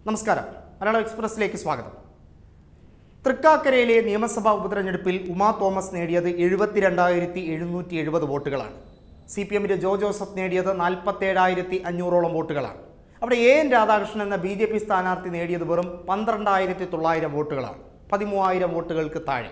നമസ്കാരം മലയാളം എക്സ്പ്രസിലേക്ക് സ്വാഗതം തൃക്കാക്കരയിലെ നിയമസഭാ ഉപതെരഞ്ഞെടുപ്പിൽ ഉമാ തോമസ് നേടിയത് എഴുപത്തിരണ്ടായിരത്തി എഴുന്നൂറ്റി എഴുപത് വോട്ടുകളാണ് സി പി എമ്മിൻ്റെ ജോ ജോസഫ് നേടിയത് നാൽപ്പത്തേഴായിരത്തി അഞ്ഞൂറോളം വോട്ടുകളാണ് അവിടെ എ എൻ രാധാകൃഷ്ണൻ എന്ന ബി ജെ പി സ്ഥാനാർത്ഥി നേടിയത് വെറും പന്ത്രണ്ടായിരത്തി തൊള്ളായിരം വോട്ടുകളാണ് പതിമൂവായിരം വോട്ടുകൾക്ക് താഴെ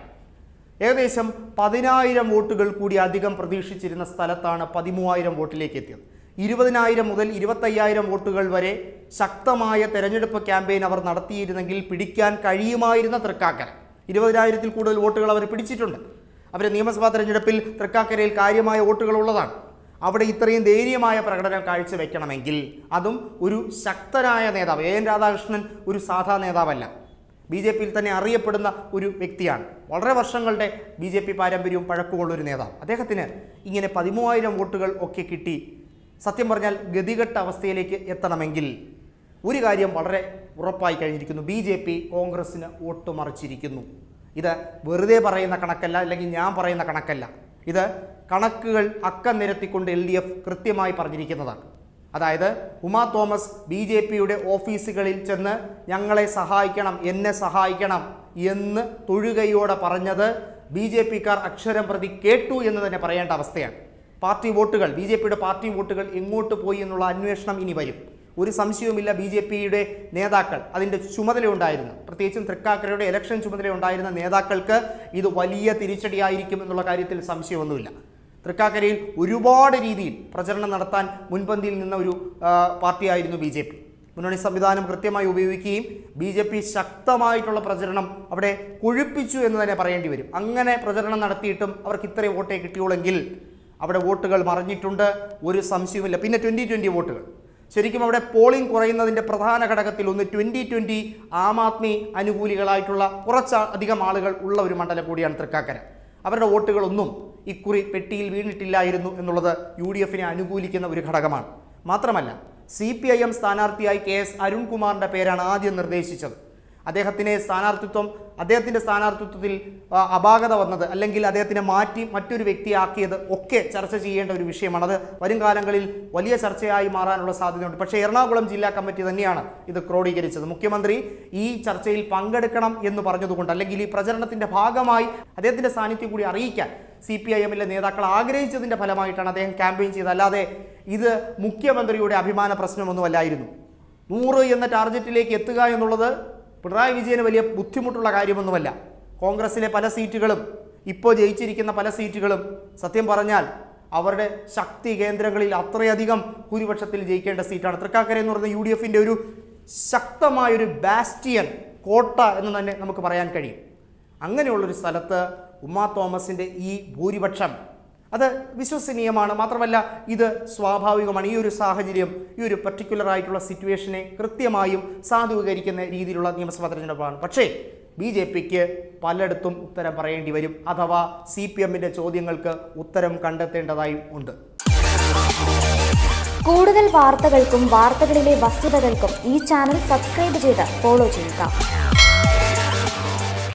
ഏകദേശം പതിനായിരം വോട്ടുകൾ കൂടി അധികം പ്രതീക്ഷിച്ചിരുന്ന സ്ഥലത്താണ് പതിമൂവായിരം വോട്ടിലേക്ക് എത്തിയത് ഇരുപതിനായിരം മുതൽ ഇരുപത്തയ്യായിരം വോട്ടുകൾ വരെ ശക്തമായ തെരഞ്ഞെടുപ്പ് ക്യാമ്പയിൻ അവർ നടത്തിയിരുന്നെങ്കിൽ പിടിക്കാൻ കഴിയുമായിരുന്ന തൃക്കാക്കര ഇരുപതിനായിരത്തിൽ കൂടുതൽ വോട്ടുകൾ അവർ പിടിച്ചിട്ടുണ്ട് അവർ നിയമസഭാ തെരഞ്ഞെടുപ്പിൽ തൃക്കാക്കരയിൽ കാര്യമായ വോട്ടുകൾ ഉള്ളതാണ് അവിടെ ഇത്രയും ദയനീയമായ പ്രകടനം കാഴ്ചവെക്കണമെങ്കിൽ അതും ഒരു ശക്തനായ നേതാവ് എ എൻ രാധാകൃഷ്ണൻ ഒരു സാധാ നേതാവല്ല ബി ജെ പിയിൽ തന്നെ അറിയപ്പെടുന്ന ഒരു വ്യക്തിയാണ് വളരെ വർഷങ്ങളുടെ ബി ജെ പി പാരമ്പര്യവും പഴക്കമുള്ള ഒരു നേതാവ് അദ്ദേഹത്തിന് ഇങ്ങനെ പതിമൂവായിരം വോട്ടുകൾ ഒക്കെ കിട്ടി സത്യം പറഞ്ഞാൽ ഗതികെട്ട അവസ്ഥയിലേക്ക് എത്തണമെങ്കിൽ ഒരു കാര്യം വളരെ ഉറപ്പായി കഴിഞ്ഞിരിക്കുന്നു ബി ജെ പി കോൺഗ്രസ്സിന് വോട്ട് മറിച്ചിരിക്കുന്നു ഇത് വെറുതെ പറയുന്ന കണക്കല്ല അല്ലെങ്കിൽ ഞാൻ പറയുന്ന കണക്കല്ല ഇത് കണക്കുകൾ അക്കം നിരത്തിക്കൊണ്ട് എൽ ഡി എഫ് കൃത്യമായി പറഞ്ഞിരിക്കുന്നതാണ് അതായത് ഉമാ തോമസ് ബി ജെ പിയുടെ ഓഫീസുകളിൽ ചെന്ന് ഞങ്ങളെ സഹായിക്കണം എന്നെ സഹായിക്കണം എന്ന് തൊഴുകയോടെ പറഞ്ഞത് ബി ജെ പിക്കാർ അക്ഷരം പ്രതി കേട്ടു എന്ന് തന്നെ പറയേണ്ട അവസ്ഥയാണ് പാർട്ടി വോട്ടുകൾ ബി ജെ പിയുടെ പാർട്ടി വോട്ടുകൾ എങ്ങോട്ട് പോയി എന്നുള്ള അന്വേഷണം ഇനി വരും ഒരു സംശയവുമില്ല ബി ജെ പിയുടെ നേതാക്കൾ അതിൻ്റെ ചുമതലയുണ്ടായിരുന്ന പ്രത്യേകിച്ചും തൃക്കാക്കരയുടെ ഇലക്ഷൻ ചുമതലയുണ്ടായിരുന്ന നേതാക്കൾക്ക് ഇത് വലിയ തിരിച്ചടിയായിരിക്കും എന്നുള്ള കാര്യത്തിൽ സംശയമൊന്നുമില്ല തൃക്കാക്കരയിൽ ഒരുപാട് രീതിയിൽ പ്രചരണം നടത്താൻ മുൻപന്തിയിൽ നിന്ന ഒരു ആ, പാർട്ടിയായിരുന്നു ബി ജെ പി മുന്നണി സംവിധാനം കൃത്യമായി ഉപയോഗിക്കുകയും ബി ജെ പി ശക്തമായിട്ടുള്ള പ്രചരണം അവിടെ കൊഴുപ്പിച്ചു എന്ന് തന്നെ പറയേണ്ടി വരും അങ്ങനെ പ്രചരണം നടത്തിയിട്ടും അവർക്ക് ഇത്രയും വോട്ടേ കിട്ടിയുള്ളെങ്കിൽ അവിടെ വോട്ടുകൾ മറിഞ്ഞിട്ടുണ്ട് ഒരു സംശയവുമില്ല പിന്നെ ട്വൻ്റി ട്വൻ്റി വോട്ടുകൾ ശരിക്കും അവിടെ പോളിംഗ് കുറയുന്നതിൻ്റെ പ്രധാന ഘടകത്തിൽ ഒന്ന് ട്വൻ്റി ട്വൻ്റി ആം ആദ്മി അനുകൂലികളായിട്ടുള്ള കുറച്ച് അധികം ആളുകൾ ഉള്ള ഒരു മണ്ഡലം കൂടിയാണ് തൃക്കാക്കര അവരുടെ വോട്ടുകളൊന്നും ഇക്കുറി പെട്ടിയിൽ വീണിട്ടില്ലായിരുന്നു എന്നുള്ളത് യു ഡി എഫിനെ അനുകൂലിക്കുന്ന ഒരു ഘടകമാണ് മാത്രമല്ല സി പി ഐ എം സ്ഥാനാർത്ഥിയായി കെ എസ് അരുൺകുമാറിൻ്റെ പേരാണ് ആദ്യം നിർദ്ദേശിച്ചത് അദ്ദേഹത്തിനെ സ്ഥാനാർത്ഥിത്വം അദ്ദേഹത്തിൻ്റെ സ്ഥാനാർത്ഥിത്വത്തിൽ ആ, അപാകത വന്നത് അല്ലെങ്കിൽ അദ്ദേഹത്തിനെ മാറ്റി മറ്റൊരു വ്യക്തിയാക്കിയത് ഒക്കെ ചർച്ച ചെയ്യേണ്ട ഒരു വിഷയമാണ് അത് വരും കാലങ്ങളിൽ വലിയ ചർച്ചയായി മാറാനുള്ള സാധ്യതയുണ്ട് പക്ഷേ എറണാകുളം ജില്ലാ കമ്മിറ്റി തന്നെയാണ് ഇത് ക്രോഡീകരിച്ചത് മുഖ്യമന്ത്രി ഈ ചർച്ചയിൽ പങ്കെടുക്കണം എന്ന് പറഞ്ഞതുകൊണ്ട് അല്ലെങ്കിൽ ഈ പ്രചരണത്തിൻ്റെ ഭാഗമായി അദ്ദേഹത്തിൻ്റെ സാന്നിധ്യം കൂടി അറിയിക്കാൻ സി പി ഐ എമ്മിലെ നേതാക്കൾ ആഗ്രഹിച്ചതിൻ്റെ ഫലമായിട്ടാണ് അദ്ദേഹം ക്യാമ്പയിൻ ചെയ്തത് അല്ലാതെ ഇത് മുഖ്യമന്ത്രിയുടെ അഭിമാന പ്രശ്നമൊന്നുമല്ലായിരുന്നു നൂറ് എന്ന ടാർഗറ്റിലേക്ക് എത്തുക എന്നുള്ളത് പിണറായി വിജയന് വലിയ ബുദ്ധിമുട്ടുള്ള കാര്യമൊന്നുമല്ല കോൺഗ്രസിലെ പല സീറ്റുകളും ഇപ്പോൾ ജയിച്ചിരിക്കുന്ന പല സീറ്റുകളും സത്യം പറഞ്ഞാൽ അവരുടെ ശക്തി കേന്ദ്രങ്ങളിൽ അത്രയധികം ഭൂരിപക്ഷത്തിൽ ജയിക്കേണ്ട സീറ്റാണ് തൃക്കാക്കര എന്ന് പറയുന്ന യു ഡി എഫിൻ്റെ ഒരു ശക്തമായൊരു ബാസ്റ്റിയൻ കോട്ട എന്ന് തന്നെ നമുക്ക് പറയാൻ കഴിയും അങ്ങനെയുള്ളൊരു സ്ഥലത്ത് ഉമ്മാ തോമസിൻ്റെ ഈ ഭൂരിപക്ഷം അത് വിശ്വസനീയമാണ് മാത്രമല്ല ഇത് സ്വാഭാവികമാണ് ഈ ഒരു സാഹചര്യം ഈ ഒരു പർട്ടിക്കുലർ ആയിട്ടുള്ള സിറ്റുവേഷനെ കൃത്യമായും സാധൂകരിക്കുന്ന രീതിയിലുള്ള നിയമസഭാ തെരഞ്ഞെടുപ്പാണ് പക്ഷേ ബി ജെ പിക്ക് പലയിടത്തും ഉത്തരം പറയേണ്ടി വരും അഥവാ സി പി എമ്മിൻ്റെ ചോദ്യങ്ങൾക്ക് ഉത്തരം കണ്ടെത്തേണ്ടതായും ഉണ്ട് കൂടുതൽ വാർത്തകൾക്കും വാർത്തകളിലെ വസ്തുതകൾക്കും ഈ ചാനൽ സബ്സ്ക്രൈബ് ചെയ്ത് ഫോളോ ചെയ്യുക